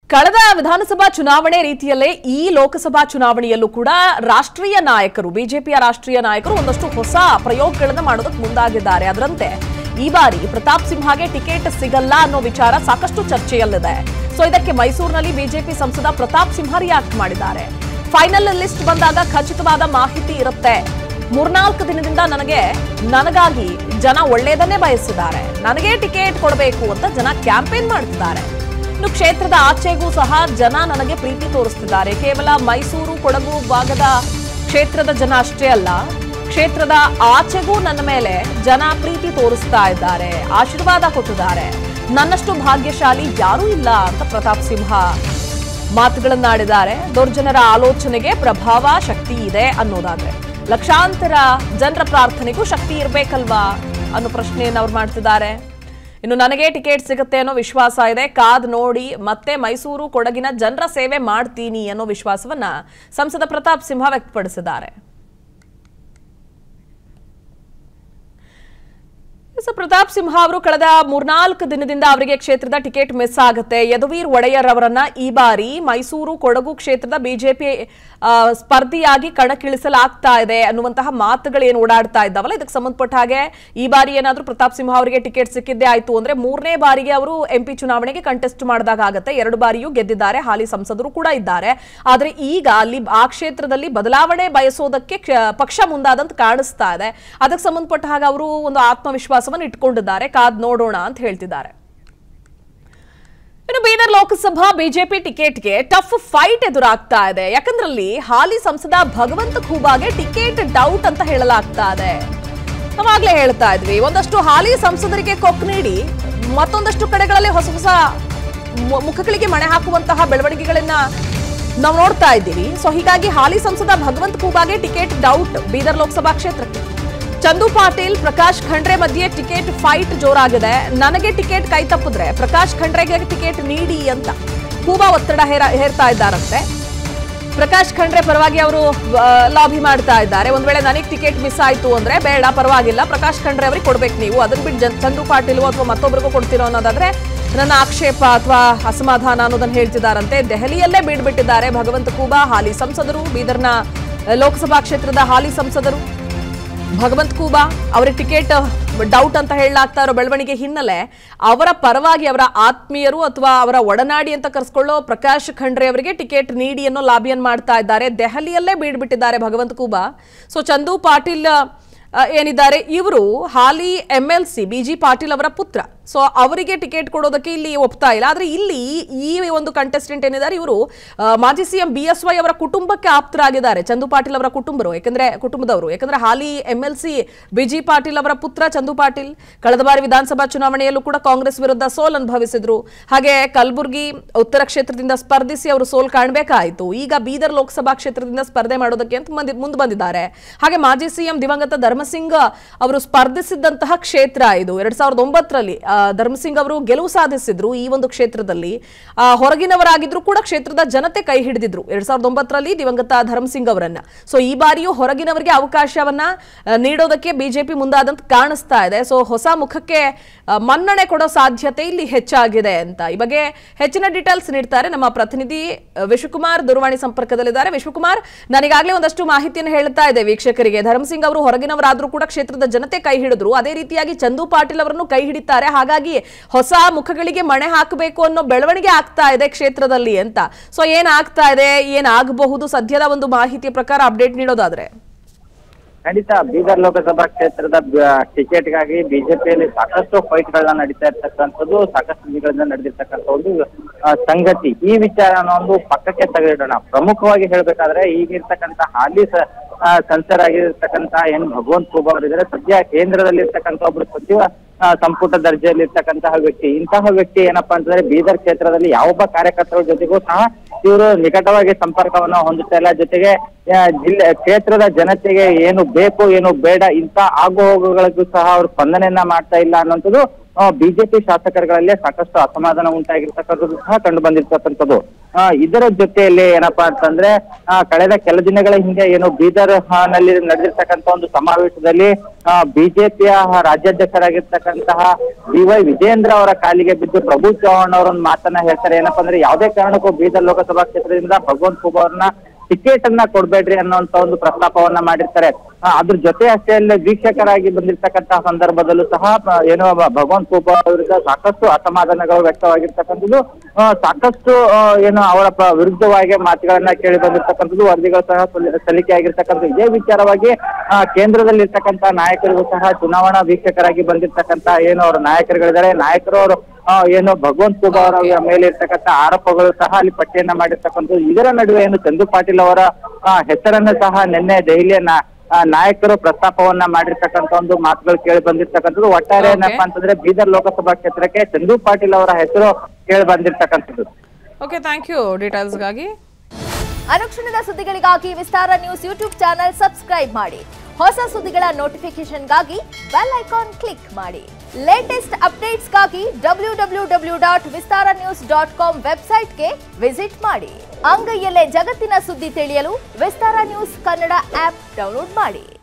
ಕಳೆದ ವಿಧಾನಸಭಾ ಚುನಾವಣೆ ರೀತಿಯಲ್ಲೇ ಈ ಲೋಕಸಭಾ ಚುನಾವಣೆಯಲ್ಲೂ ಕೂಡ ರಾಷ್ಟ್ರೀಯ ನಾಯಕರು ಬಿಜೆಪಿಯ ರಾಷ್ಟ್ರೀಯ ನಾಯಕರು ಒಂದಷ್ಟು ಹೊಸ ಪ್ರಯೋಗಗಳನ್ನು ಮಾಡೋದಕ್ಕೆ ಮುಂದಾಗಿದ್ದಾರೆ ಅದರಂತೆ ಈ ಬಾರಿ ಪ್ರತಾಪ್ ಸಿಂಹಗೆ ಟಿಕೆಟ್ ಸಿಗಲ್ಲ ಅನ್ನೋ ವಿಚಾರ ಸಾಕಷ್ಟು ಚರ್ಚೆಯಲ್ಲಿದೆ ಸೊ ಇದಕ್ಕೆ ಮೈಸೂರಿನಲ್ಲಿ ಬಿಜೆಪಿ ಸಂಸದ ಪ್ರತಾಪ್ ಸಿಂಹ ರಿಯಾಕ್ಟ್ ಮಾಡಿದ್ದಾರೆ ಫೈನಲ್ ಲಿಸ್ಟ್ ಬಂದಾಗ ಖಚಿತವಾದ ಮಾಹಿತಿ ಇರುತ್ತೆ ಮೂರ್ನಾಲ್ಕು ದಿನದಿಂದ ನನಗೆ ನನಗಾಗಿ ಜನ ಒಳ್ಳೆಯದನ್ನೇ ಬಯಸಿದ್ದಾರೆ ನನಗೆ ಟಿಕೆಟ್ ಕೊಡಬೇಕು ಅಂತ ಜನ ಕ್ಯಾಂಪೇನ್ ಮಾಡ್ತಿದ್ದಾರೆ ಇನ್ನು ಕ್ಷೇತ್ರದ ಆಚೆಗೂ ಸಹ ಜನ ನನಗೆ ಪ್ರೀತಿ ತೋರಿಸ್ತಿದ್ದಾರೆ ಕೇವಲ ಮೈಸೂರು ಕೊಡಗು ಭಾಗದ ಕ್ಷೇತ್ರದ ಜನ ಅಷ್ಟೇ ಅಲ್ಲ ಕ್ಷೇತ್ರದ ಆಚೆಗೂ ನನ್ನ ಮೇಲೆ ಜನ ಪ್ರೀತಿ ತೋರಿಸ್ತಾ ಇದ್ದಾರೆ ಆಶೀರ್ವಾದ ಕೊಟ್ಟಿದ್ದಾರೆ ನನ್ನಷ್ಟು ಭಾಗ್ಯಶಾಲಿ ಯಾರೂ ಇಲ್ಲ ಅಂತ ಪ್ರತಾಪ್ ಸಿಂಹ ಮಾತುಗಳನ್ನಾಡಿದ್ದಾರೆ ದೊರ್ಜನರ ಆಲೋಚನೆಗೆ ಪ್ರಭಾವ ಶಕ್ತಿ ಇದೆ ಅನ್ನೋದಾದ್ರೆ ಲಕ್ಷಾಂತರ ಜನರ ಪ್ರಾರ್ಥನೆಗೂ ಶಕ್ತಿ ಇರಬೇಕಲ್ವಾ ಅನ್ನೋ ಪ್ರಶ್ನೆಯನ್ನು ಅವ್ರು ಮಾಡ್ತಿದ್ದಾರೆ ಇನ್ನು ನನಗೆ ಟಿಕೆಟ್ ಸಿಗುತ್ತೆ ಅನ್ನೋ ವಿಶ್ವಾಸ ಇದೆ ಕಾದ್ ನೋಡಿ ಮತ್ತೆ ಮೈಸೂರು ಕೊಡಗಿನ ಜನರ ಸೇವೆ ಮಾಡ್ತೀನಿ ಅನ್ನೋ ವಿಶ್ವಾಸವನ್ನ ಸಂಸದ ಪ್ರತಾಪ್ ಸಿಂಹ ವ್ಯಕ್ತಪಡಿಸಿದ್ದಾರೆ ಸೊ ಪ್ರತಾಪ್ ಸಿಂಹ ಅವರು ಕಳೆದ ಮೂರ್ನಾಲ್ಕು ದಿನದಿಂದ ಅವರಿಗೆ ಕ್ಷೇತ್ರದ ಟಿಕೆಟ್ ಮಿಸ್ ಆಗುತ್ತೆ ಯದುವೀರ್ ಒಡೆಯರ್ ಅವರನ್ನ ಈ ಬಾರಿ ಮೈಸೂರು ಕೊಡಗು ಕ್ಷೇತ್ರದ ಬಿಜೆಪಿ ಸ್ಪರ್ಧಿಯಾಗಿ ಕಣಕ್ಕಿಳಿಸಲಾಗ್ತಾ ಇದೆ ಅನ್ನುವಂತಹ ಮಾತುಗಳೇನು ಓಡಾಡ್ತಾ ಇದ್ದಾವಲ್ಲ ಇದಕ್ಕೆ ಸಂಬಂಧಪಟ್ಟ ಹಾಗೆ ಈ ಬಾರಿ ಏನಾದ್ರೂ ಪ್ರತಾಪ್ ಸಿಂಹ ಅವರಿಗೆ ಟಿಕೆಟ್ ಸಿಕ್ಕಿದ್ದೇ ಆಯ್ತು ಅಂದ್ರೆ ಮೂರನೇ ಬಾರಿಗೆ ಅವರು ಎಂಪಿ ಚುನಾವಣೆಗೆ ಕಂಟೆಸ್ಟ್ ಮಾಡಿದಾಗ ಆಗತ್ತೆ ಎರಡು ಬಾರಿಯೂ ಗೆದ್ದಿದ್ದಾರೆ ಹಾಲಿ ಸಂಸದರು ಕೂಡ ಇದ್ದಾರೆ ಆದ್ರೆ ಈಗ ಅಲ್ಲಿ ಆ ಕ್ಷೇತ್ರದಲ್ಲಿ ಬದಲಾವಣೆ ಬಯಸೋದಕ್ಕೆ ಕ್ಷ- ಪಕ್ಷ ಮುಂದಾದಂತ ಕಾಣಿಸ್ತಾ ಇದೆ ಅದಕ್ಕೆ ಸಂಬಂಧಪಟ್ಟ ಹಾಗೆ ಅವರು ಒಂದು ಆತ್ಮವಿಶ್ವಾಸವನ್ನು ಇಟ್ಕೊಂಡಿದ್ದಾರೆ ಕಾದ್ ನೋಡೋಣ ಅಂತ ಹೇಳ್ತಿದ್ದಾರೆ ಇನ್ನು ಬೀದರ್ ಲೋಕಸಭಾ ಬಿಜೆಪಿ ಟಿಕೆಟ್ಗೆ ಟಫ್ ಫೈಟ್ ಎದುರಾಗ್ತಾ ಇದೆ ಯಾಕಂದ್ರಲ್ಲಿ ಹಾಲಿ ಸಂಸದ ಭಗವಂತ ಖೂಬಾಗೆ ಟಿಕೆಟ್ ಡೌಟ್ ಅಂತ ಹೇಳಲಾಗ್ತಾ ಇದೆ ನಾವಾಗ್ಲೇ ಹೇಳ್ತಾ ಇದ್ವಿ ಒಂದಷ್ಟು ಹಾಲಿ ಸಂಸದರಿಗೆ ಕೊಕ್ ನೀಡಿ ಮತ್ತೊಂದಷ್ಟು ಕಡೆಗಳಲ್ಲಿ ಹೊಸ ಹೊಸ ಮು- ಮುಖಗಳಿಗೆ ಮಣೆ ಹಾಕುವಂತಹ ಬೆಳವಣಿಗೆಗಳನ್ನ ನಾವು ನೋಡ್ತಾ ಇದ್ದೀವಿ ಸೊ ಹೀಗಾಗಿ ಹಾಲಿ ಸಂಸದ ಭಗವಂತ ಖೂಬಾಗೆ ಟಿಕೆಟ್ ಡೌಟ್ ಬೀದರ್ ಲೋಕಸಭಾ ಕ್ಷೇತ್ರಕ್ಕೆ ಚಂದು ಪಾಟೀಲ್ ಪ್ರಕಾಶ್ ಖಂಡ್ರೆ ಮಧ್ಯೆ ಟಿಕೆಟ್ ಫೈಟ್ ಜೋರಾಗಿದೆ ನನಗೆ ಟಿಕೆಟ್ ಕೈ ತಪ್ಪಿದ್ರೆ ಪ್ರಕಾಶ್ ಖಂಡ್ರೆಗೆ ಟಿಕೆಟ್ ನೀಡಿ ಅಂತ ಖೂಬಾ ಒತ್ತಡ ಹೇರ ಹೇರ್ತಾ ಇದ್ದಾರಂತೆ ಪ್ರಕಾಶ್ ಖಂಡ್ರೆ ಪರವಾಗಿ ಅವರು ಲಾಬಿ ಮಾಡ್ತಾ ಇದ್ದಾರೆ ಒಂದ್ ವೇಳೆ ನನಗೆ ಟಿಕೆಟ್ ಮಿಸ್ ಆಯ್ತು ಅಂದ್ರೆ ಬೇಡ ಪರವಾಗಿಲ್ಲ ಪ್ರಕಾಶ್ ಖಂಡ್ರೆ ಅವರಿಗೆ ಕೊಡ್ಬೇಕು ನೀವು ಅದನ್ನ ಬಿಟ್ಟು ಜನ್- ಚಂದ್ರು ಪಾಟೀಲ್ ಅಥವಾ ಮತ್ತೊಬ್ಬರಿಗೂ ಕೊಡ್ತಿರೋ ಅನ್ನೋದಾದ್ರೆ ನನ್ನ ಆಕ್ಷೇಪ ಅಥವಾ ಅಸಮಾಧಾನ ಅನ್ನೋದನ್ನ ಹೇಳ್ತಿದ್ದಾರಂತೆ ದೆಹಲಿಯಲ್ಲೇ ಬೀಡ್ಬಿಟ್ಟಿದ್ದಾರೆ ಭಗವಂತ ಕೂಬಾ ಹಾಲಿ ಸಂಸದರು ಬೀದರ್ನ ಆ, ಲೋಕಸಭಾ ಕ್ಷೇತ್ರದ ಹಾಲಿ ಸಂಸದರು ಭಗವಂತ್ ಕೂಬಾ ಅವರ ಟಿಕೆಟ್ ಡೌಟ್ ಅಂತ ಹೇಳಲಾಗ್ತಾ ಇರೋ ಬೆಳವಣಿಗೆ ಹಿನ್ನೆಲೆ ಅವರ ಪರವಾಗಿ ಅವರ ಆತ್ಮೀಯರು ಅಥವಾ ಅವರ ಒಡನಾಡಿ ಅಂತ ಕರೆಸ್ಕೊಳ್ಳೋ ಪ್ರಕಾಶ್ ಖಂಡ್ರೆ ಅವರಿಗೆ ಟಿಕೆಟ್ ನೀಡಿ ಅನ್ನೋ ಲಾಬಿಯನ್ ಮಾಡ್ತಾ ಇದ್ದಾರೆ ದೆಹಲಿಯಲ್ಲೇ ಬೀಡ್ಬಿಟ್ಟಿದ್ದಾರೆ ಭಗವಂತ್ ಕೂಬಾ ಸೊ ಚಂದು ಪಾಟೀಲ್ ಆ, ಏನಿದ್ದಾರೆ ಇವರು ಹಾಲಿ M L C B G Patil ಅವರ ಪುತ್ರ ಸೊ ಅವರಿಗೆ ಟಿಕೆಟ್ ಕೊಡೋದಕ್ಕೆ ಇಲ್ಲಿ ಒಪ್ತಾ ಇಲ್ಲ ಆದ್ರೆ ಇಲ್ಲಿ ಈ ಒಂದು ಕಂಟೆಸ್ಟೆಂಟ್ ಏನಿದ್ದಾರೆ ಇವರು ಮಾಜಿ ಸಿಎಂ ಬಿ ಎಸ್ ವೈ ಅವರ ಕುಟುಂಬಕ್ಕೆ ಆಪ್ತರಾಗಿದ್ದಾರೆ ಚಂದು ಪಾಟೀಲ್ ಅವರ ಕುಟುಂಬರು ಯಾಕಂದ್ರೆ ಕುಟುಂಬದವರು ಯಾಕಂದ್ರೆ ಹಾಲಿ M L C B G Patil ಅವರ ಪುತ್ರ ಚಂದು ಪಾಟೀಲ್ ಕಳೆದ ಬಾರಿ ವಿಧಾನಸಭಾ ಚುನಾವಣೆಯಲ್ಲೂ ಕೂಡ ಕಾಂಗ್ರೆಸ್ ವಿರುದ್ಧ ಸೋಲ್ ಅನುಭವಿಸಿದ್ರು ಹಾಗೆ ಕಲಬುರಗಿ ಉತ್ತರ ಕ್ಷೇತ್ರದಿಂದ ಸ್ಪರ್ಧಿಸಿ ಅವರು ಸೋಲ್ ಕಾಣಬೇಕಾಯಿತು ಈಗ ಬೀದರ್ ಲೋಕಸಭಾ ಕ್ಷೇತ್ರದಿಂದ ಸ್ಪರ್ಧೆ ಮಾಡೋದಕ್ಕೆ ಅಂತ ಮಂದಿ ಮುಂದೆ ಬಂದಿದ್ದಾರೆ ಹಾಗೆ ಮಾಜಿ ಸಿಎಂ ದಿವಂಗತ ಧರ್ಮಸಿಂಗ್ ಅವರು ಸ್ಪರ್ಧಿಸಿದ್ದಂತಹ ಕ್ಷೇತ್ರ ಇದು ಎರಡ್ ಸಾವಿರದ ಒಂಬತ್ತರಲ್ಲಿ ಆ, ಧರ್ಮಸಿಂಗ್ ಅವರು ಗೆಲುವು ಸಾಧಿಸಿದ್ರು ಈ ಒಂದು ಕ್ಷೇತ್ರದಲ್ಲಿ ಆ, ಹೊರಗಿನವರಾಗಿದ್ರು ಕೂಡ ಕ್ಷೇತ್ರದ ಜನತೆ ಕೈ ಹಿಡಿದಿದ್ರು ಎರಡ್ ಸಾವಿರದ ಒಂಬತ್ತರಲ್ಲಿ ದಿವಂಗತ ಧರ್ಮಸಿಂಗ್ ಅವರನ್ನ ಸೊ ಈ ಬಾರಿಯೂ ಹೊರಗಿನವರಿಗೆ ಅವಕಾಶವನ್ನ ಆ, ನೀಡೋದಕ್ಕೆ ಬಿಜೆಪಿ ಮುಂದಾದಂತ ಕಾಣಿಸ್ತಾ ಇದೆ ಸೊ ಹೊಸ ಮುಖಕ್ಕೆ ಆ, ಮನ್ನಣೆ ಕೊಡೋ ಸಾಧ್ಯತೆ ಇಲ್ಲಿ ಹೆಚ್ಚಾಗಿದೆ ಅಂತ ಈ ಬಗ್ಗೆ ಹೆಚ್ಚಿನ ಡೀಟೇಲ್ಸ್ ನೀಡ್ತಾರೆ ನಮ್ಮ ಪ್ರತಿನಿಧಿ ಆ, ವಿಶ್ವಕುಮಾರ್ ದೂರವಾಣಿ ಸಂಪರ್ಕದಲ್ಲಿದ್ದಾರೆ ವಿಶ್ವಕುಮಾರ್ ನನಗಾಗಲೇ ಒಂದಷ್ಟು ಮಾಹಿತಿಯನ್ನು ಹೇಳ್ತಾ ಇದೆ ವೀಕ್ಷಕರಿಗೆ ಧರ್ಮಸಿಂಗ್ ಅವರು ಹೊರಗಿನವರಾದ್ರೂ ಕೂಡ ಕ್ಷೇತ್ರದ ಜನತೆ ಕೈ ಹಿಡಿದ್ರು ಅದೇ ರೀತಿಯಾಗಿ ಚಂದು ಪಾಟೀಲ್ ಅವರನ್ನು ಕೈ ಹಿಡಿತಾರೆ ಹಾಗಾಗಿ ಹೊಸ ಮುಖಗಳಿಗೆ ಮಣೆ ಹಾಕಬೇಕು ಅನ್ನೋ ಬೆಳವಣಿಗೆ ಆಗ್ತಾ ಇದೆ ಕ್ಷೇತ್ರದಲ್ಲಿ ಅಂತ ಸೊ ಏನಾಗ್ತಾ ಇದೆ ಏನಾಗಬಹುದು ಸದ್ಯದ ಒಂದು ಮಾಹಿತಿಯ ಪ್ರಕಾರ ಅಪ್ಡೇಟ್ ನೀಡೋದಾದ್ರೆ ಖಂಡಿತ ಬೀದರ್ ಲೋಕಸಭಾ ಕ್ಷೇತ್ರದ ಬ- ಟಿಕೆಟ್ಗಾಗಿ ಬಿಜೆಪಿಯಲ್ಲಿ ಸಾಕಷ್ಟು ಫೈಟ್ ಗಳನ್ನ ನಡೀತಾ ಇರ್ತಕ್ಕಂಥದ್ದು ಸಾಕಷ್ಟು ದಿನಗಳಿಂದ ನಡೆದಿರ್ತಕ್ಕಂಥ ಒಂದು ಆ, ಸಂಗತಿ ಈ ವಿಚಾರನ ಒಂದು ಪಕ್ಕಕ್ಕೆ ತೆಗೆದಿಡೋಣ ಪ್ರಮುಖವಾಗಿ ಹೇಳ್ಬೇಕಾದ್ರೆ ಈಗಿರ್ತಕ್ಕಂಥ ಹಾಲಿ ಸ- ಆ, ಸಂಸದರಾಗಿರ್ತಕ್ಕಂಥ ಎನ್ ಭಗವಂತ್ ಖೂಬಾ ಅವರಿದ್ದಾರೆ ಸದ್ಯ ಕೇಂದ್ರದಲ್ಲಿ ಇರ್ತಕ್ಕಂಥ ಒಬ್ರು ಸಚಿವ ಆ, ಸಂಪುಟ ದರ್ಜೆಯಲ್ಲಿ ಇರ್ತಕ್ಕಂತಹ ವ್ಯಕ್ತಿ ಇಂತಹ ವ್ಯಕ್ತಿ ಏನಪ್ಪಾ ಅಂತಂದ್ರೆ ಬೀದರ್ ಕ್ಷೇತ್ರದಲ್ಲಿ ಯಾವೊಬ್ಬ ಕಾರ್ಯಕರ್ತರ ಜೊತೆಗೂ ಸಹ ಇವರು ನಿಕಟವಾಗಿ ಸಂಪರ್ಕವನ್ನ ಹೊಂದುತ್ತಾ ಇಲ್ಲ ಜೊತೆಗೆ ಆ, ಜಿಲ್ಲೆ ಕ್ಷೇತ್ರದ ಜನತೆಗೆ ಏನು ಬೇಕು ಏನು ಬೇಡ ಇಂಥ ಆಗು ಹೋಗುಗಳಿಗೂ ಸಹ ಅವರು ಸ್ಪಂದನೆಯನ್ನ ಮಾಡ್ತಾ ಇಲ್ಲ ಅನ್ನೋಂಥದ್ದು ಬಿಜೆಪಿ ಶಾಸಕರುಗಳಲ್ಲೇ ಸಾಕಷ್ಟು ಅಸಮಾಧಾನ ಉಂಟಾಗಿರ್ತಕ್ಕಂಥದ್ದು ಸಹ ಕಂಡು ಬಂದಿರ್ತಕ್ಕಂಥದ್ದು ಆ, ಇದರ ಜೊತೆಯಲ್ಲಿ ಏನಪ್ಪಾ ಅಂತಂದ್ರೆ ಆ, ಕಳೆದ ಕೆಲ ದಿನಗಳ ಹಿಂದೆ ಏನು ಬೀದರ್ ಆ, ನಲ್ಲಿ ನಡೆದಿರ್ತಕ್ಕಂಥ ಒಂದು ಸಮಾವೇಶದಲ್ಲಿ ಬಿಜೆಪಿಯ ರಾಜ್ಯಾಧ್ಯಕ್ಷರಾಗಿರ್ತಕ್ಕಂತಹ ಬಿ ವೈ ವಿಜೇಂದ್ರ ಅವರ ಕಾಲಿಗೆ ಬಿದ್ದು ಪ್ರಭು ಚೌಹಾಣ್ ಅವರೊಂದು ಮಾತನ್ನ ಹೇಳ್ತಾರೆ ಏನಪ್ಪಾ ಅಂದ್ರೆ ಯಾವುದೇ ಕಾರಣಕ್ಕೂ ಬೀದರ್ ಲೋಕಸಭಾ ಕ್ಷೇತ್ರದಿಂದ ಭಗವಂತ್ ಖೂಬ್ ಅವ್ರನ್ನ ಟಿಕೆಟ್ ಅನ್ನ ಕೊಡ್ಬೇಡ್ರಿ ಅನ್ನೋಂತ ಒಂದು ಪ್ರಸ್ತಾಪವನ್ನ ಮಾಡಿರ್ತಾರೆ ಆ, ಅದ್ರ ಜೊತೆ ಅಷ್ಟೇ ಅಲ್ಲೇ ವೀಕ್ಷಕರಾಗಿ ಬಂದಿರ್ತಕ್ಕಂತಹ ಸಂದರ್ಭದಲ್ಲೂ ಸಹ ಆ, ಏನೋ ಬ- ಭಗವಂತ್ ಖೂಬ ಅವರಿಂದ ಸಾಕಷ್ಟು ಅಸಮಾಧಾನಗಳು ವ್ಯಕ್ತವಾಗಿರ್ತಕ್ಕಂಥದ್ದು ಆ, ಸಾಕಷ್ಟು ಆ, ಏನು ಅವರ ಪ- ವಿರುದ್ಧವಾಗಿ ಮಾತುಗಳನ್ನ ಕೇಳಿ ಬಂದಿರ್ತಕ್ಕಂಥದ್ದು ವರದಿಗಳು ಸಹ ಸಲ್ಲಿ- ಸಲ್ಲಿಕೆ ಆಗಿರ್ತಕ್ಕಂಥದ್ದು ಇದೇ ವಿಚಾರವಾಗಿ ಆ, ಕೇಂದ್ರದಲ್ಲಿ ಇರ್ತಕ್ಕಂಥ ನಾಯಕರಿಗೂ ಸಹ ಚುನಾವಣಾ ವೀಕ್ಷಕರಾಗಿ ಬಂದಿರ್ತಕ್ಕಂಥ ಏನು ಅವರ ನಾಯಕರುಗಳಿದ್ದಾರೆ ನಾಯಕರು ಅವರು ಆ, ಏನು ಭಗವಂತ್ ಖೂಬ ಅವರ ಮೇಲೆ ಇರ್ತಕ್ಕಂಥ ಆರೋಪಗಳು ಸಹ ಅಲ್ಲಿ ಪಟ್ಟಿಯನ್ನ ಮಾಡಿರ್ತಕ್ಕಂಥದ್ದು ಇದರ ನಡುವೆ ಏನು ಚಂದು ಪಾಟೀಲ್ ಅವರ ಆ, ಹೆಸರನ್ನು ಸಹ ನಿನ್ನೆ ದೆಹಲಿಯ ನಾ- ಆ, ನಾಯಕರು ಪ್ರಸ್ತಾಪವನ್ನ ಮಾಡಿರ್ತಕ್ಕಂಥ ಒಂದು ಮಾತುಗಳು ಕೇಳಿ ಬಂದಿರ್ತಕ್ಕಂಥದ್ದು ಒಟ್ಟಾರೆ Okay. ಏನಪ್ಪಾ ಅಂತಂದ್ರೆ ಬೀದರ್ ಲೋಕಸಭಾ ಕ್ಷೇತ್ರಕ್ಕೆ ಚಂದು ಪಾಟೀಲ್ ಅವರ ಹೆಸರು ಕೇಳಿ ಬಂದಿರ್ತಕ್ಕಂಥದ್ದು ಓಕೆ ಥ್ಯಾಂಕ್ ಯು ಡೀಟೇಲ್ಸ್ಗಾಗಿ ಅನುಕ್ಷಣದ ಸುದ್ದಿಗಳಿಗಾಗಿ Vistara news YouTube channel subscribe ಮಾಡಿ ಹೊಸ ಸುದ್ದಿಗಳ ನೋಟಿಫಿಕೇಶನ್ಗಾಗಿ ಬೆಲ್ ಐಕಾನ್ ಕ್ಲಿಕ್ ಮಾಡಿ ಲೇಟೆಸ್ಟ್ ಅಪ್ಡೇಟ್ಸ್ಗಾಗಿ W W W dot Vistara news dot com ವೆಬ್ಸೈಟ್ಗೆ ವಿಸಿಟ್ ಮಾಡಿ ಅಂಗೈಯಲ್ಲೇ ಜಗತ್ತಿನ ಸುದ್ದಿ ತಿಳಿಯಲು Vistara news Kannada app download ಮಾಡಿ